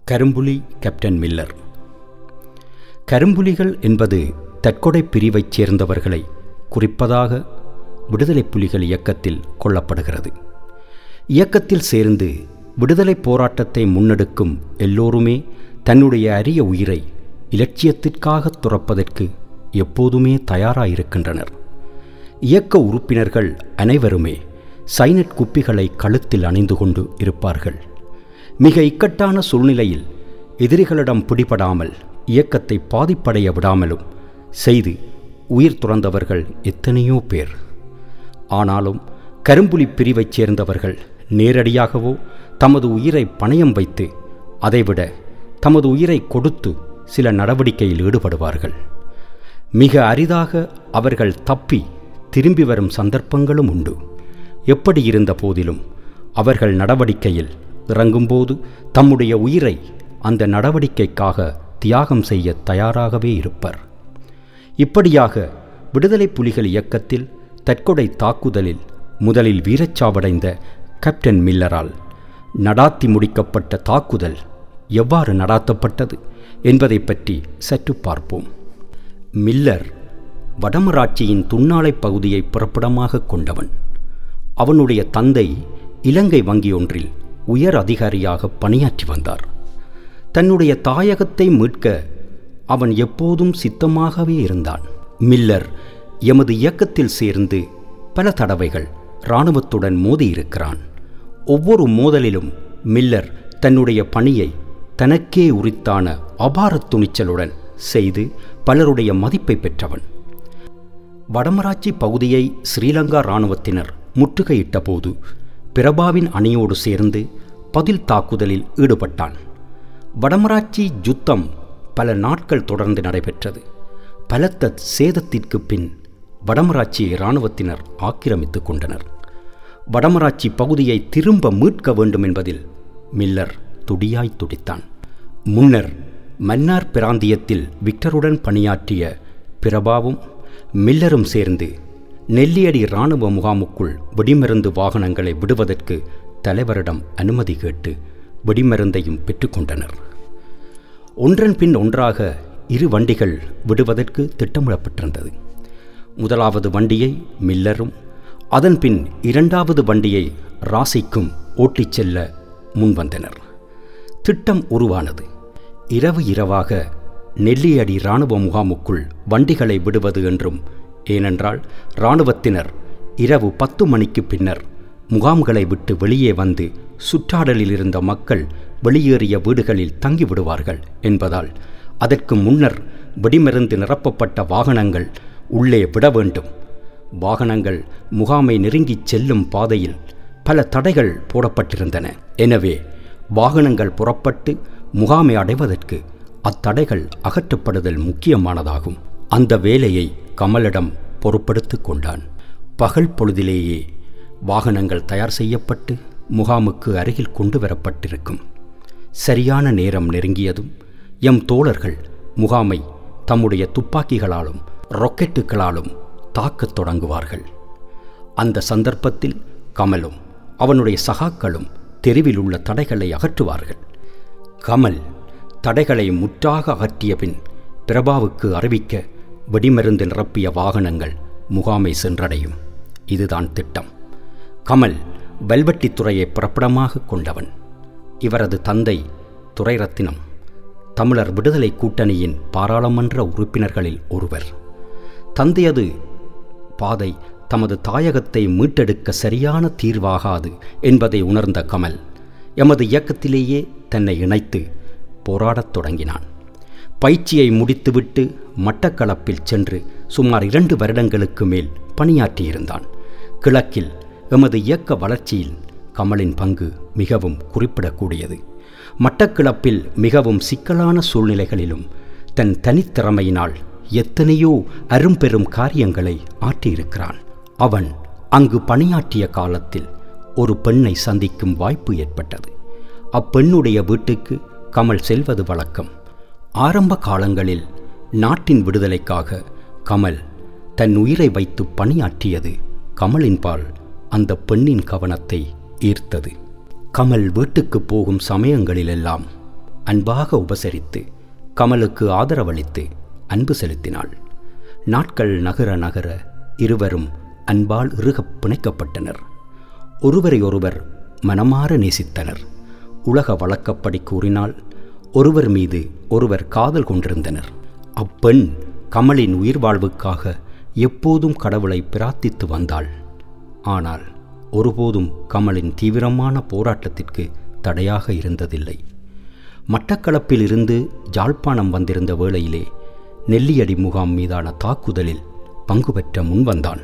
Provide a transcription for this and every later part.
கரும்புலி captain Miller கரும்புலிகள் என்பது தற்கொடை பிரிவைச் சேர்ந்தவர்களை குறிப்பதாக விடுதலைப் புலிகள் இயக்கத்தில் கொள்ளப்படுகிறது இயக்கத்தில் சேர்ந்து விடுதலைப் போராட்டத்தை முன்னெடுக்கும் எல்லோருமே தன்னுடைய அரிய உயிரை இலட்சியத்திற்காக துறப்பதற்கு எப்போதுமே தயாராயிருக்கின்றனர் இயக்க உறுப்பினர்கள் அனைவருமே சைனட் குப்பிகளை கழுத்தில் அணிந்து கொண்டு இருப்பார்கள் மிக இக்கட்டான சூழ்நிலையில் எதிரிகளிடம் பிடிபடாமல் இயக்கத்தை பாதிப்படைய விடாமலும் செய்து உயிர் துறந்தவர்கள் எத்தனையோ பேர் ஆனாலும் கரும்புலி பிரிவைச் சேர்ந்தவர்கள் நேரடியாகவோ தமது உயிரை பணயம் வைத்து அதைவிட தமது உயிரை கொடுத்து சில நடவடிக்கையில் ஈடுபடுவார்கள் மிக அரிதாக அவர்கள் தப்பி திரும்பி வரும் சந்தர்ப்பங்களும் உண்டு எப்படி இருந்த போதிலும் அவர்கள் நடவடிக்கையில் இறங்கும்போது தம்முடைய உயிரை அந்த நடவடிக்கைக்காக தியாகம் செய்ய தயாராகவே இருப்பர் இப்படியாக விடுதலை புலிகள் இயக்கத்தில் தற்கொலை தாக்குதலில் முதலில் வீரச்சாவடைந்த கேப்டன் மில்லரால் நடாத்தி முடிக்கப்பட்ட தாக்குதல் எவ்வாறு நடாத்தப்பட்டது என்பதை பற்றி சற்று பார்ப்போம் மில்லர் வடமராட்சியின் துன்னாலை பகுதியை புறப்படமாக கொண்டவன் அவனுடைய தந்தை இலங்கை வங்கியொன்றில் உயர் அதிகாரியாக பணியாற்றி வந்தார் தன்னுடைய தாயகத்தை மீட்க அவன் எப்போதும் சித்தமாகவே இருந்தான் மில்லர் எமது இயக்கத்தில் சேர்ந்து பல தடவைகள் இராணுவத்துடன் மோதியிருக்கிறான் ஒவ்வொரு மோதலிலும் மில்லர் தன்னுடைய பணியை தனக்கே உரித்தான அபார துணிச்சலுடன் செய்து பலருடைய மதிப்பை பெற்றவன் வடமராட்சி பகுதியை ஸ்ரீலங்கா இராணுவத்தினர் முற்றுகையிட்ட போது பிரபாவின் அணியோடு சேர்ந்து பதில் தாக்குதலில் ஈடுபட்டான் வடமராட்சி யுத்தம் பல நாட்கள் தொடர்ந்து நடைபெற்றது பலத்த சேதத்திற்கு பின் வடமராட்சியை இராணுவத்தினர் ஆக்கிரமித்து கொண்டனர் வடமராட்சி பகுதியை திரும்ப மீட்க வேண்டும் என்பதில் மில்லர் துடியாய் துடித்தான் முன்னர் மன்னார் பிராந்தியத்தில் விக்டருடன் பணியாற்றிய பிரபாவும் மில்லரும் சேர்ந்து நெல்லியடி இராணுவ முகாமுக்குள் வெடிமருந்து வாகனங்களை விடுவதற்கு தலைவரிடம் அனுமதி கேட்டு வெடிமருந்தையும் பெற்றுக்கொண்டனர் ஒன்றன் பின் ஒன்றாக இரு வண்டிகள் விடுவதற்கு திட்டமிடப்பட்டிருந்தது முதலாவது வண்டியை மில்லரும் அதன் பின் இரண்டாவது வண்டியை ராசிக்கும் ஓட்டிச் செல்ல முன்வந்தனர் திட்டம் உருவானது இரவு இரவாக நெல்லியடி இராணுவ முகாமுக்குள் வண்டிகளை விடுவது என்றும் ஏனென்றால் இராணுவத்தினர் இரவு பத்து மணிக்கு பின்னர் முகாம்களை விட்டு வெளியே வந்து சுற்றாடலில் இருந்த மக்கள் வெளியேறிய வீடுகளில் தங்கிவிடுவார்கள் என்பதால் அதற்கு முன்னர் வெடிமருந்து நிரப்பப்பட்ட வாகனங்கள் உள்ளே விட வேண்டும் வாகனங்கள் முகாமை நெருங்கிச் செல்லும் பாதையில் பல தடைகள் போடப்பட்டிருந்தன எனவே வாகனங்கள் புறப்பட்டு முகாமை அடைவதற்கு அத்தடைகள் அகற்றப்படுதல் முக்கியமானதாகும் அந்த வேலையை கமலிடம் பொறுப்படுத்து கொண்டான் பகல் பொழுதிலேயே வாகனங்கள் தயார் செய்யப்பட்டு முகாமுக்கு அருகில் கொண்டு வரப்பட்டிருக்கும் சரியான நேரம் நெருங்கியதும் எம் தோழர்கள் முகாமை தம்முடைய துப்பாக்கிகளாலும் ராக்கெட்டுகளாலும் தாக்கத் தொடங்குவார்கள் அந்த சந்தர்ப்பத்தில் கமலும் அவனுடைய சகாக்களும் தெருவில் உள்ள தடைகளை அகற்றுவார்கள் கமல் தடைகளை முற்றாக அகற்றிய பின் பிரபாவுக்கு அறிவிக்க வெடிமருந்து நிரப்பிய வாகனங்கள் முகாமை சென்றடையும் இதுதான் திட்டம் கமல் வெல்வெட்டித்துறையை புறப்படமாக கொண்டவன் இவரது தந்தை துரைரத்தினம் தமிழர் விடுதலை கூட்டணியின் பாராளுமன்ற உறுப்பினர்களில் ஒருவர் தந்தையது பாதை தமது தாயகத்தை மீட்டெடுக்க சரியான தீர்வாகாது என்பதை உணர்ந்த கமல் எமது இயக்கத்திலேயே தன்னை இணைத்து போராடத் தொடங்கினான் பயிற்சியை முடித்துவிட்டு மட்டக்களப்பில் சென்று சுமார் இரண்டு வருடங்களுக்கு மேல் பணியாற்றியிருந்தான் கிழக்கில் எமது இயக்க வளர்ச்சியில் கமலின் பங்கு மிகவும் குறிப்பிடக்கூடியது மட்டக்கிளப்பில் மிகவும் சிக்கலான சூழ்நிலைகளிலும் தன் தனித்திறமையினால் எத்தனையோ அரும்பெரும் காரியங்களை ஆற்றியிருக்கிறான் அவன் அங்கு பணியாற்றிய காலத்தில் ஒரு பெண்ணை சந்திக்கும் வாய்ப்பு ஏற்பட்டது அப்பெண்ணுடைய வீட்டுக்கு கமல் செல்வது வழக்கம் ஆரம்ப காலங்களில் நாட்டின் விடுதலைக்காக கமல் தன் உயிரை வைத்து பணியாற்றியது கமலின்பால் அந்த பெண்ணின் கவனத்தை ஈர்த்தது கமல் வீட்டுக்கு போகும் சமயங்களிலெல்லாம் அன்பாக உபசரித்து கமலுக்கு ஆதரவளித்து அன்பு செலுத்தினாள் நாட்கள் நகர நகர இருவரும் அன்பால் இறுகப் பிணைக்கப்பட்டனர் ஒருவரை ஒருவர் மனமாற நேசித்தனர் உலக வழக்கப்படி கூறினால் ஒருவர் மீது ஒருவர் காதல் கொண்டிருந்தனர் அப்பெண் கமலின் உயிர் வாழ்வுக்காக எப்போதும் கடவுளை பிரார்த்தித்து வந்தாள் ஆனால் ஒருபோதும் கமலின் தீவிரமான போராட்டத்திற்கு தடையாக இருந்ததில்லை மட்டக்களப்பில் இருந்து ஜாழ்ப்பாணம் வந்திருந்த வேளையிலே நெல்லியடி முகாம் மீதான தாக்குதலில் பங்கு பெற்ற முன்வந்தான்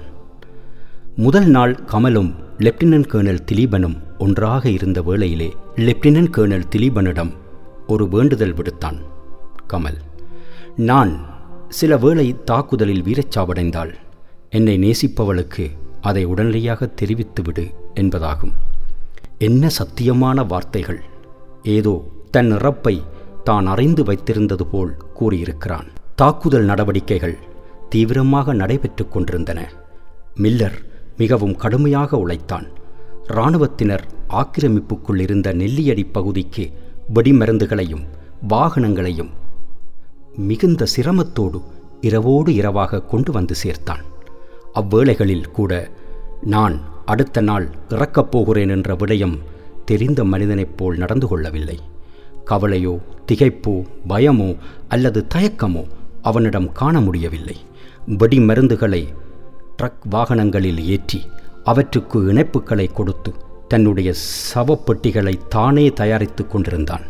முதல் நாள் கமலும் லெப்டினன்ட் கேர்னல் திலீபனும் ஒன்றாக இருந்த வேளையிலே லெப்டினன்ட் கேர்னல் திலீபனிடம் ஒரு வேண்டுதல் விடுத்தான் கமல் நான் சில வேளை தாக்குதலில் வீரச்சாவடைந்தால் என்னை நேசிப்பவளுக்கு அதை உடனடியாக தெரிவித்துவிடு என்பதாகும் என்ன சத்தியமான வார்த்தைகள் ஏதோ தன் இறப்பை தான் அறிந்து வைத்திருந்தது போல் கூறியிருக்கிறான் தாக்குதல் நடவடிக்கைகள் தீவிரமாக நடைபெற்று கொண்டிருந்தன மில்லர் மிகவும் கடுமையாக உழைத்தான் இராணுவத்தினர் ஆக்கிரமிப்புக்குள் இருந்த நெல்லியடி பகுதிக்கு வெடிமருந்துகளையும் வாகனங்களையும் மிகுந்த சிரமத்தோடு இரவோடு இரவாக கொண்டு வந்து சேர்த்தான் அவ்வேளைகளில் கூட நான் அடுத்த நாள் இறக்கப் போகிறேன் என்ற விடயம் தெரிந்த மனிதனைப் போல் நடந்து கொள்ளவில்லை கவலையோ திகைப்போ பயமோ அல்லது தயக்கமோ அவனிடம் காண முடியவில்லை வெடி மருந்துகளை ட்ரக் வாகனங்களில் ஏற்றி அவற்றுக்கு இணைப்புகளை கொடுத்து தன்னுடைய சவப்பெட்டிகளை தானே தயாரித்து கொண்டிருந்தான்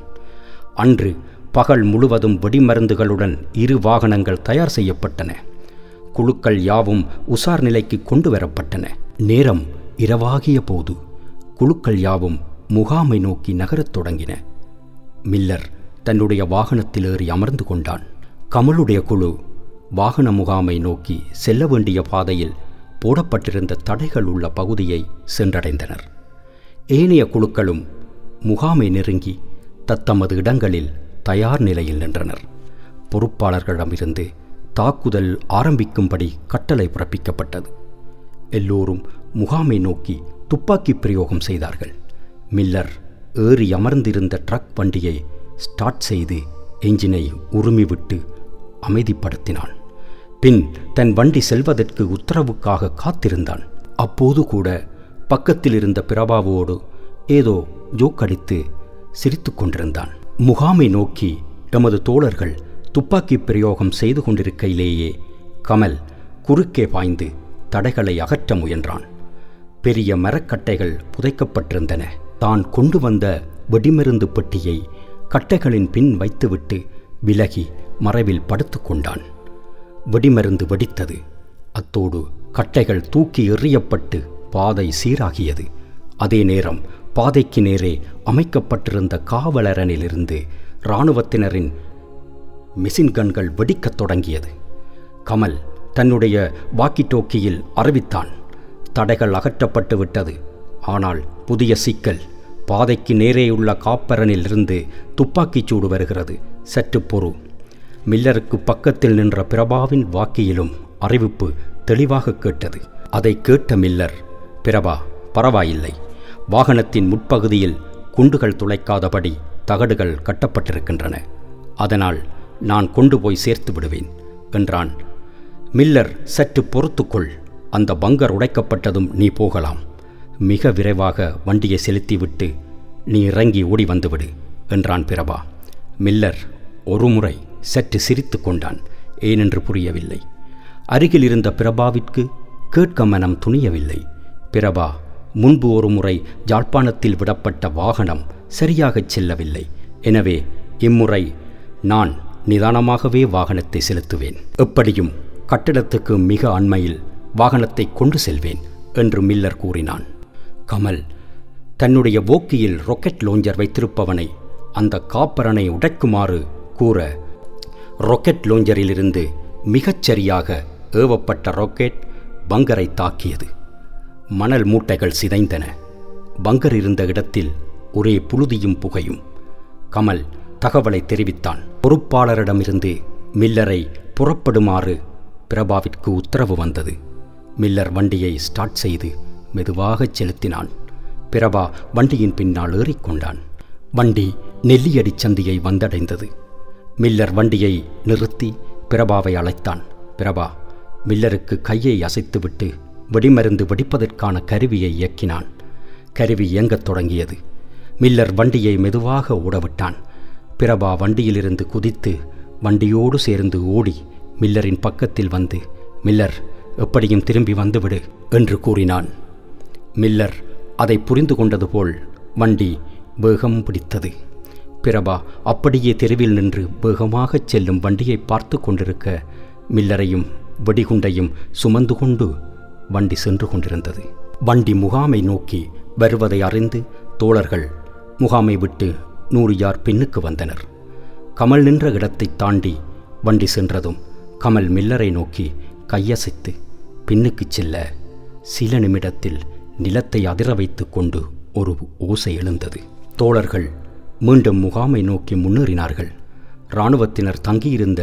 அன்று பகல் முழுவதும் வெடிமருந்துகளுடன் இரு வாகனங்கள் தயார் செய்யப்பட்டன குழுக்கள் யாவும் உசார் நிலைக்கு கொண்டு வரப்பட்டன நேரம் இரவாகிய போது குழுக்கள் யாவும் முகாமை நோக்கி நகரத் தொடங்கின மில்லர் தன்னுடைய வாகனத்தில் ஏறி அமர்ந்து கொண்டான் கமலுடைய குழு வாகன முகாமை நோக்கி செல்ல வேண்டிய பாதையில் போடப்பட்டிருந்த தடைகள் உள்ள பகுதியை சென்றடைந்தனர் ஏனைய குழுக்களும் முகாமை நெருங்கி தத்தமது இடங்களில் தயார் நிலையில் நின்றனர் பொறுப்பாளர்களிடமிருந்து தாக்குதல் ஆரம்பிக்கும்படி கட்டளை பிறப்பிக்கப்பட்டது எல்லோரும் முகாமை நோக்கி துப்பாக்கி பிரயோகம் செய்தார்கள் மில்லர் ஏறி அமர்ந்திருந்த ட்ரக் வண்டியை ஸ்டார்ட் செய்து என்ஜினை உருமிவிட்டு அமைதிப்படுத்தினான் பின் தன் வண்டி செல்வதற்கு உத்தரவுக்காக காத்திருந்தான் அப்போது கூட பக்கத்தில் இருந்த பிரபாவோடு ஏதோ ஜோக்கடித்து சிரித்து கொண்டிருந்தான் முகாமை நோக்கி எமது தோழர்கள் துப்பாக்கி பிரயோகம் செய்து கொண்டிருக்கையிலேயே கமல் குறுக்கே பாய்ந்து தடைகளை அகற்ற முயன்றான் பெரிய மரக்கட்டைகள் புதைக்கப்பட்டிருந்தன தான் கொண்டு வந்த வெடிமருந்து பெட்டியை கட்டைகளின் பின் வைத்துவிட்டு விலகி மறைவில் படுத்து கொண்டான் வெடிமருந்து வெடித்தது அத்தோடு கட்டைகள் தூக்கி எறியப்பட்டு பாதை சீராகியது அதே நேரம் பாதைக்கு நேரே அமைக்கப்பட்டிருந்த காவலரனிலிருந்து இராணுவத்தினரின் மிஷின் கன்கள் வெடிக்கத் தொடங்கியது கமல் தன்னுடைய வாக்கி டோக்கியில் அறிவித்தான் தடைகள் அகற்றப்பட்டு விட்டது ஆனால் புதிய சிக்கல் பாதைக்கு நேரேயுள்ள காப்பரனிலிருந்து துப்பாக்கிச் சூடு வருகிறது சற்று பொறு மில்லருக்கு பக்கத்தில் நின்ற பிரபாவின் வாக்கியிலும் அறிவிப்பு தெளிவாக கேட்டது அதை கேட்ட மில்லர் பிரபா பரவாயில்லை வாகனத்தின் முற்பகுதியில் குண்டுகள் துளைக்காதபடி தகடுகள் கட்டப்பட்டிருக்கின்றன அதனால் நான் கொண்டு போய் சேர்த்து விடுவேன் என்றான் மில்லர் சற்று பொறுத்துக்கொள் அந்த பங்கர் உடைக்கப்பட்டதும் நீ போகலாம் மிக விரைவாக வண்டியை செலுத்திவிட்டு நீ இறங்கி ஓடி வந்துவிடு என்றான் பிரபா மில்லர் ஒருமுறை சற்று சிரித்து கொண்டான் ஏனென்று புரியவில்லை அருகில் இருந்த பிரபாவிற்கு கேட்க மனம் துணியவில்லை பிரபா முன்பு ஒரு முறை ஜாழ்ப்பாணத்தில் விடப்பட்ட வாகனம் சரியாகச் செல்லவில்லை எனவே இம்முறை நான் நிதானமாகவே வாகனத்தை செலுத்துவேன் எப்படியும் கட்டிடத்துக்கு மிக அண்மையில் வாகனத்தை கொண்டு செல்வேன் என்று மில்லர் கூறினான் கமல் தன்னுடைய போக்கியில் ராக்கெட் லோஞ்சர் வைத்திருப்பவனை அந்த காப்பரனை உடைக்குமாறு கூற ராக்கெட் லோஞ்சரிலிருந்து மிகச் சரியாக ஏவப்பட்ட ராக்கெட் பங்கரை தாக்கியது மணல் மூட்டைகள் சிதைந்தன பங்கர் இருந்த இடத்தில் ஒரே புழுதியும் புகையும் கமல் தகவலை தெரிவித்தான் பொறுப்பாளரிடமிருந்து மில்லரை புறப்படுமாறு பிரபாவிற்கு உத்தரவு வந்தது மில்லர் வண்டியை ஸ்டார்ட் செய்து மெதுவாகச் செலுத்தினான் பிரபா வண்டியின் பின்னால் ஏறிக்கொண்டான் வண்டி நெல்லியடி சந்தியை வந்தடைந்தது மில்லர் வண்டியை நிறுத்தி பிரபாவை அழைத்தான் பிரபா மில்லருக்கு கையை அசைத்துவிட்டு வெடிமருந்து வெடிப்பதற்கான கருவியை இயக்கினான் கருவி இயங்கத் தொடங்கியது மில்லர் வண்டியை மெதுவாக ஓடவிட்டான் பிரபா வண்டியிலிருந்து குதித்து வண்டியோடு சேர்ந்து ஓடி மில்லரின் பக்கத்தில் வந்து மில்லர் எப்படியும் திரும்பி வந்துவிடு என்று கூறினான் மில்லர் அதை புரிந்து கொண்டது போல் வண்டி வேகம் பிடித்தது பிரபா அப்படியே தெருவில் நின்று வேகமாகச் செல்லும் வண்டியை பார்த்து கொண்டிருக்க மில்லரையும் வெடிகுண்டையும் சுமந்து கொண்டு வண்டி சென்று கொண்டிருந்தது வண்டி முகாமை நோக்கி வருவதை அறிந்து தோழர்கள் முகாமை விட்டு நூறு யார் பின்னுக்கு வந்தனர் கமல் நின்ற இடத்தைத் தாண்டி வண்டி சென்றதும் கமல் மில்லரை நோக்கி கையசைத்து பின்னுக்குச் செல்ல சில நிமிடத்தில் நிலத்தை அதிர வைத்துக் கொண்டு ஒரு ஓசை எழுந்தது தோழர்கள் மீண்டும் முகாமை நோக்கி முன்னேறினார்கள் இராணுவத்தினர் தங்கியிருந்த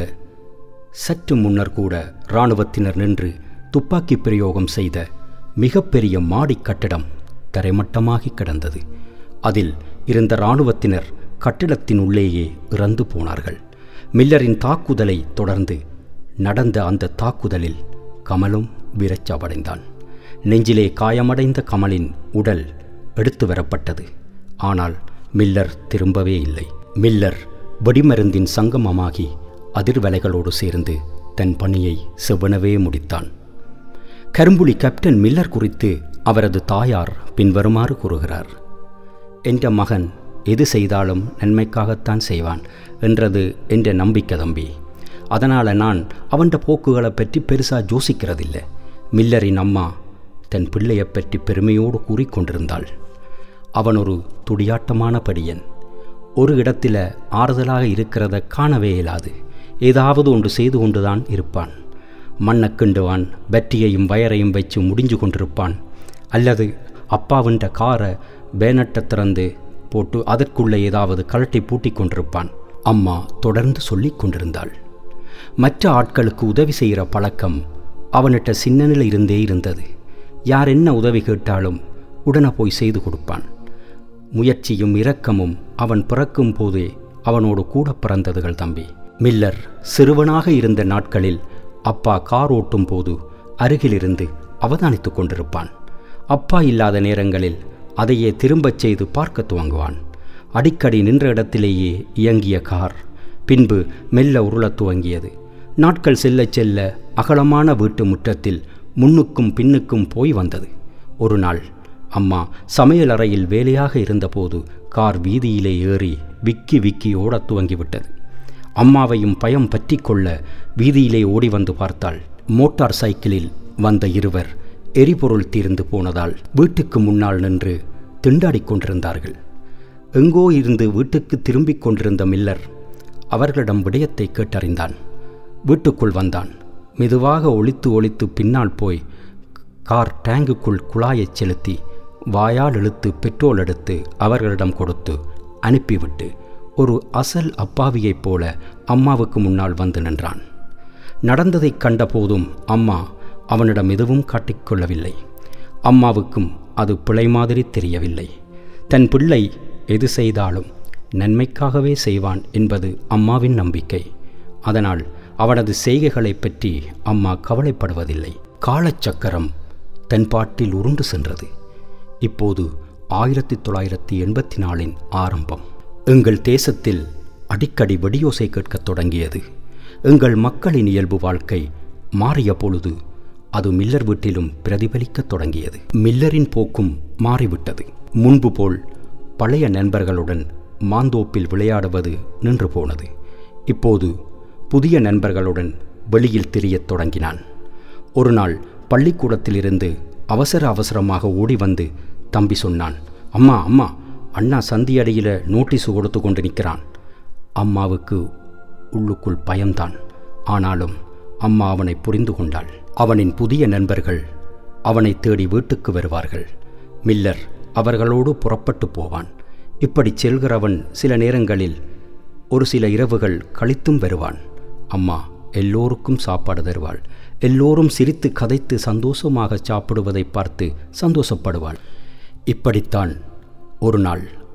சற்று முன்னர் கூட இராணுவத்தினர் நின்று துப்பாக்கி பிரயோகம் செய்த மிகப்பெரிய மாடிக் கட்டடம் தரைமட்டமாகி கிடந்தது அதில் இருந்த இராணுவத்தினர் கட்டிடத்தின் உள்ளேயே இறந்து போனார்கள் மில்லரின் தாக்குதலை தொடர்ந்து நடந்த அந்த தாக்குதலில் கமலும் வீரச்சாவடைந்தான் நெஞ்சிலே காயமடைந்த கமலின் உடல் எடுத்து வரப்பட்டது ஆனால் மில்லர் திரும்பவே இல்லை மில்லர் வெடிமருந்தின் சங்கமமாகி அதிர்வலைகளோடு சேர்ந்து தன் பணியை செவ்வனவே முடித்தான் கரும்புலி கேப்டன் மில்லர் குறித்து அவரது தாயார் பின்வருமாறு கூறுகிறார் என்ற மகன் எது செய்தாலும் நன்மைக்காகத்தான் செய்வான் என்றது என்ற நம்பிக்கை தம்பி அதனால் நான் அவன்ட போக்குகளை பற்றி பெருசாக யோசிக்கிறதில்லை மில்லரின் அம்மா தன் பிள்ளையைப் பற்றி பெருமையோடு கூறிக்கொண்டிருந்தாள் அவன் ஒரு துடியாட்டமான படியன் ஒரு இடத்துல ஆறுதலாக இருக்கிறத காணவே இயலாது ஏதாவது ஒன்று செய்து கொண்டுதான் இருப்பான் மண்ணை கிண்டுவான் பற்றியையும் வயரையும் வச்சு முடிஞ்சு கொண்டிருப்பான் அல்லது அப்பாவின்ற காரை பேனட்டை திறந்து போட்டு அதற்குள்ளே ஏதாவது கழட்டி பூட்டி கொண்டிருப்பான் அம்மா தொடர்ந்து சொல்லிக் கொண்டிருந்தாள் மற்ற ஆட்களுக்கு உதவி செய்கிற பழக்கம் அவனிட்ட சின்னனில் இருந்தே இருந்தது யார் என்ன உதவி கேட்டாலும் உடனே போய் செய்து கொடுப்பான் முயற்சியும் இரக்கமும் அவன் பிறக்கும் போதே அவனோடு கூட பிறந்ததுகள் தம்பி மில்லர் சிறுவனாக இருந்த நாட்களில் அப்பா கார் ஓட்டும் போது அருகிலிருந்து அவதானித்துக் கொண்டிருப்பான் அப்பா இல்லாத நேரங்களில் அதையே திரும்பச் செய்து பார்க்க துவங்குவான் அடிக்கடி நின்ற இடத்திலேயே இயங்கிய கார் பின்பு மெல்ல உருளத் துவங்கியது நாட்கள் செல்லச் செல்ல அகலமான வீட்டு முற்றத்தில் முன்னுக்கும் பின்னுக்கும் போய் வந்தது ஒரு நாள் அம்மா சமையலறையில் வேலையாக இருந்தபோது கார் வீதியிலே ஏறி விக்கி விக்கி ஓடத் துவங்கிவிட்டது அம்மாவையும் பயம் பற்றி கொள்ள வீதியிலே ஓடி வந்து பார்த்தாள் மோட்டார் சைக்கிளில் வந்த இருவர் எரிபொருள் தீர்ந்து போனதால் வீட்டுக்கு முன்னால் நின்று திண்டாடிக் கொண்டிருந்தார்கள் எங்கோ இருந்து வீட்டுக்கு திரும்பிக் கொண்டிருந்த மில்லர் அவர்களிடம் விடயத்தை கேட்டறிந்தான் வீட்டுக்குள் வந்தான் மெதுவாக ஒளித்து ஒளித்து பின்னால் போய் கார் டேங்குக்குள் குழாயைச் செலுத்தி வாயால் இழுத்து பெட்ரோல் எடுத்து அவர்களிடம் கொடுத்து அனுப்பிவிட்டு ஒரு அசல் அப்பாவியைப் போல அம்மாவுக்கு முன்னால் வந்து நின்றான் நடந்ததைக் கண்டபோதும் அம்மா அவனிடம் எதுவும் காட்டிக்கொள்ளவில்லை அம்மாவுக்கும் அது பிழை மாதிரி தெரியவில்லை தன் பிள்ளை எது செய்தாலும் நன்மைக்காகவே செய்வான் என்பது அம்மாவின் நம்பிக்கை அதனால் அவனது செய்கைகளைப் பற்றி அம்மா கவலைப்படுவதில்லை காலச்சக்கரம் தன் பாட்டில் உருண்டு சென்றது இப்போது ஆயிரத்தி தொள்ளாயிரத்தி எண்பத்தி நாலின் ஆரம்பம் எங்கள் தேசத்தில் அடிக்கடி வெடியோசை கேட்கத் தொடங்கியது எங்கள் மக்களின் இயல்பு வாழ்க்கை மாறிய பொழுது அது மில்லர் வீட்டிலும் பிரதிபலிக்கத் தொடங்கியது மில்லரின் போக்கும் மாறிவிட்டது முன்பு போல் பழைய நண்பர்களுடன் மாந்தோப்பில் விளையாடுவது நின்று போனது இப்போது புதிய நண்பர்களுடன் வெளியில் திரியத் தொடங்கினான் ஒரு நாள் பள்ளிக்கூடத்திலிருந்து அவசர அவசரமாக ஓடி வந்து தம்பி சொன்னான் அம்மா அம்மா அண்ணா சந்தியடியில் நோட்டீஸ் கொடுத்து கொண்டு நிற்கிறான் அம்மாவுக்கு உள்ளுக்குள் பயம்தான் ஆனாலும் அம்மா அவனை புரிந்து கொண்டாள் அவனின் புதிய நண்பர்கள் அவனை தேடி வீட்டுக்கு வருவார்கள் மில்லர் அவர்களோடு புறப்பட்டு போவான் இப்படி செல்கிறவன் சில நேரங்களில் ஒரு சில இரவுகள் கழித்தும் வருவான் அம்மா எல்லோருக்கும் சாப்பாடு தருவாள் எல்லோரும் சிரித்து கதைத்து சந்தோஷமாக சாப்பிடுவதை பார்த்து சந்தோஷப்படுவாள் இப்படித்தான் ஒரு நாள்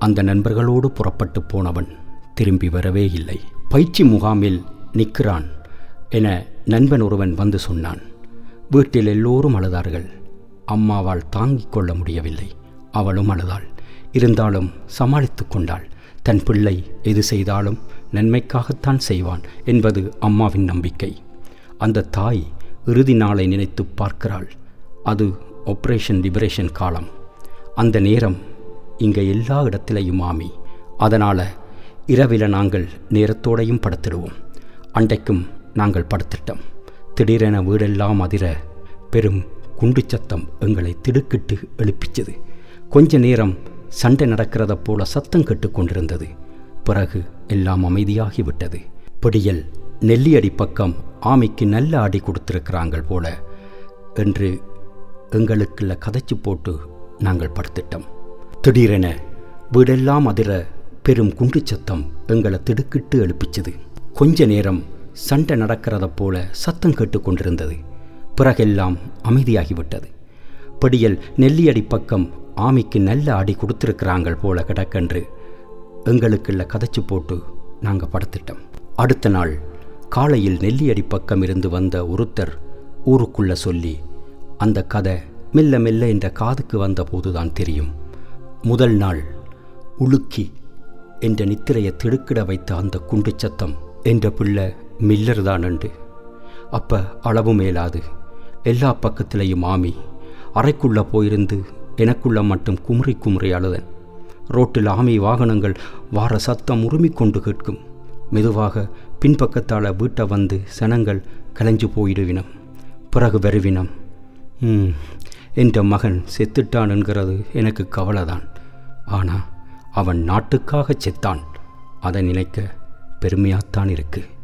அந்த நண்பர்களோடு புறப்பட்டு போனவன் திரும்பி வரவே இல்லை பயிற்சி முகாமில் நிற்கிறான் என நண்பன் ஒருவன் வந்து சொன்னான் வீட்டில் எல்லோரும் அழுதார்கள் அம்மாவால் தாங்கிக் கொள்ள முடியவில்லை அவளும் அழுதாள் இருந்தாலும் சமாளித்து கொண்டாள் தன் பிள்ளை எது செய்தாலும் நன்மைக்காகத்தான் செய்வான் என்பது அம்மாவின் நம்பிக்கை அந்த தாய் இறுதி நாளை நினைத்து பார்க்கிறாள் அது ஆப்ரேஷன் லிபரேஷன் காலம் அந்த நேரம் இங்கே எல்லா இடத்திலையும் ஆமி அதனால் இரவில் நாங்கள் நேரத்தோடையும் படுத்திடுவோம் அண்டைக்கும் நாங்கள் படுத்திட்டோம் திடீரென வீடெல்லாம் அதிர பெரும் குண்டு சத்தம் எங்களை திடுக்கிட்டு எழுப்பிச்சது கொஞ்ச நேரம் சண்டை நடக்கிறத போல சத்தம் கேட்டுக்கொண்டிருந்தது பிறகு எல்லாம் அமைதியாகிவிட்டது பிடியல் நெல்லியடி பக்கம் ஆமைக்கு நல்ல அடி கொடுத்திருக்கிறாங்கள் போல என்று எங்களுக்குள்ள கதைச்சு போட்டு நாங்கள் படுத்திட்டோம் திடீரென வீடெல்லாம் அதிர பெரும் குண்டு சத்தம் எங்களை திடுக்கிட்டு எழுப்பிச்சது கொஞ்ச நேரம் சண்டை நடக்கிறத போல சத்தம் கேட்டுக்கொண்டிருந்தது பிறகெல்லாம் அமைதியாகிவிட்டது படியல் நெல்லியடி பக்கம் ஆமைக்கு நல்ல அடி கொடுத்திருக்கிறாங்கள் போல கிடக்கென்று எங்களுக்குள்ள கதைச்சு போட்டு நாங்கள் படுத்துட்டோம் அடுத்த நாள் காலையில் நெல்லியடி பக்கம் இருந்து வந்த ஒருத்தர் ஊருக்குள்ள சொல்லி அந்த கதை மெல்ல மெல்ல என்ற காதுக்கு வந்த போதுதான் தெரியும் முதல் நாள் உலுக்கி என்ற நித்திரையை திடுக்கிட வைத்த அந்த குண்டு சத்தம் என்ற பிள்ளை மில்லர் தான் என்று அப்போ அளவு மேலாது எல்லா பக்கத்திலையும் ஆமி அறைக்குள்ளே போயிருந்து எனக்குள்ள மட்டும் குமுறி குமுறி அழுதன் ரோட்டில் ஆமி வாகனங்கள் வார சத்தம் உருமிக்கொண்டு கேட்கும் மெதுவாக பின்பக்கத்தால் வீட்டை வந்து சனங்கள் கலைஞ்சு போயிடுவினம் பிறகு வருவினம் ம் என்ற மகன் செத்துட்டான் என்கிறது எனக்கு கவலைதான் ஆனால் அவன் நாட்டுக்காக செத்தான் அதை நினைக்க பெருமையாத்தான் இருக்குது